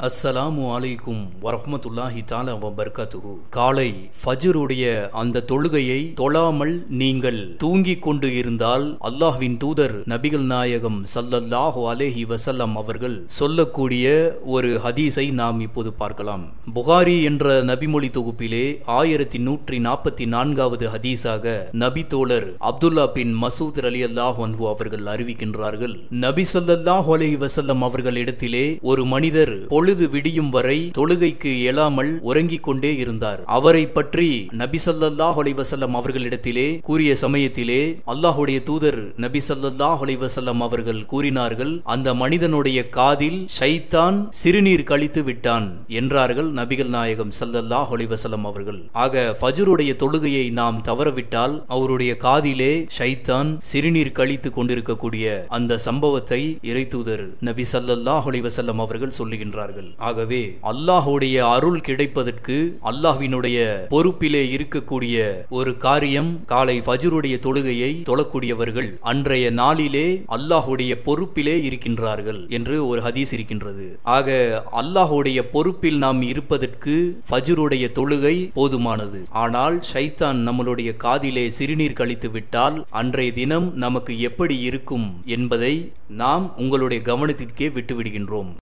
அஸ்ஸலாமு அலைக்கும் வரஹ்மத்துல்லாஹி தாலா வபர்கத்துஹு காலை ஃபஜ்ருடைய அந்த தொழுகையை தொழாமல் நீங்கள் தூங்கிக் கொண்டு இருந்தால் அல்லாஹ்வின் தூதர் நபிகள் நாயகம் ஸல்லல்லாஹு அலைஹி வஸல்லம் அவர்கள் சொல்லக்கூடிய ஒரு ஹதீஸை நாம் இப்போது பார்க்கலாம் புகாரி என்ற நபிமொழி தொகுப்பிலே ஆயிரத்தி நூற்றி நாற்பத்தி நான்காவது ஹதீஸாக நபி தோழர் அப்துல்லா பின் மசூத் அலி அல்லாஹ் அன்ஹு அவர்கள் அறிவிக்கின்றார்கள் நபி ஸல்லல்லாஹு அலைஹி வஸல்லம் அவர்களிடத்திலே ஒரு மனிதர் பொழுது விடியும் வரை தொழுகைக்கு எழாமல் உறங்கிக் கொண்டே இருந்தார் அவரை பற்றி நபி ஸல்லல்லாஹு அலைஹி வஸல்லம் அவர்களிடத்திலே கூறிய சமயத்திலே அல்லாஹ்வுடைய தூதர் நபி ஸல்லல்லாஹு அலைஹி வஸல்லம் அவர்கள் கூறினார்கள் அந்த மனிதனுடைய காதில் ஷைத்தான் சிறுநீர் கழித்து விட்டான் என்றார்கள் நபிகள் நாயகம் ஸல்லல்லாஹு அலைஹி வஸல்லம் அவர்கள் ஆக ஃபஜ்ருடைய தொழுகையை நாம் தவறவிட்டால் அவருடைய காதிலே ஷைத்தான் சிறுநீர் கழித்து கொண்டிருக்கக்கூடிய அந்த சம்பவத்தை இறைத்தூதர் நபி ஸல்லல்லாஹு அலைஹி வஸல்லம் அவர்கள் சொல்லுகின்றார்கள் ஆகவே அல்லாஹ்வுடைய அருள் கிடைப்பதற்கு அல்லாஹ்வினுடைய பொறுப்பிலே இருக்கக்கூடிய ஒரு காரியம் காலை ஃபஜ்ருடைய தொழுகையை தொழக்கூடியவர்கள் அன்றைய நாளிலே அல்லாஹ்வுடைய பொறுப்பிலே இருக்கின்றார்கள் என்று ஒரு ஹதீஸ் இருக்கின்றது ஆக அல்லாஹ்வுடைய பொறுப்பில் நாம் இருப்பதற்கு ஃபஜ்ருடைய தொழுகை போதுமானது ஆனால் ஷைத்தான் நம்மளுடைய காதிலே சிறுநீர் கழித்து விட்டால் அன்றைய தினம் நமக்கு எப்படி இருக்கும் என்பதை நாம் உங்களுடைய கவனத்திற்கே விட்டுவிடுகின்றோம்